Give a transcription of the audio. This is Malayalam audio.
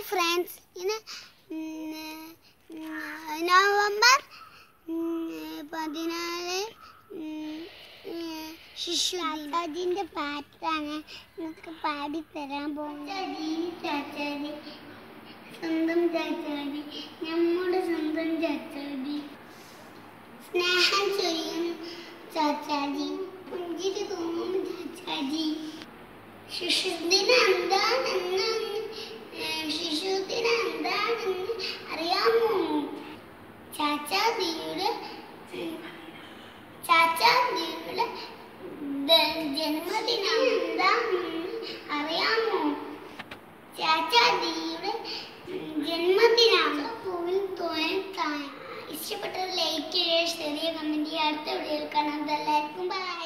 ഫ്രണ്ട്സ് ഇന്ന് ഉം, ഉം, നവംബർ ഉം, പതിനാല് ഉം, ഉം, ശിശു അതിന്റെ പാട്ടാണ് നമുക്ക് പാടിത്തരാൻ പോകുന്നത് ചാച്ചാടി സ്വന്തം ചാച്ചാടി നമ്മുടെ സ്വന്തം ചാച്ചാടി സ്നേഹം ചൊരിയും ചാച്ചാജി പുഞ്ചിരി തോന്നും ചാച്ചാജി ശിശുദിനം എന്താണെന്ന് ഏഹ് ശിശുദിനം എന്താണെന്ന് അറിയാമോ ചാച്ചാജിയുടെ ഉം, ചാച്ചാജിയുടെ ദ- ജന്മദിനം എന്താണെന്ന് അറിയാമോ ചാച്ചാജിയുടെ ഉം, ജന്മദിനം പൂവിൽ തോന്നാൻ താ- ഇഷ്ടപ്പെട്ട ലൈക്ക് ചെയ്യുക ഷെയർ ചെയ്യുക കമന്റ് ചെയ്യുക അടുത്ത വീഡിയോയിൽ കാണാം എല്ലാവർക്കും ബൈ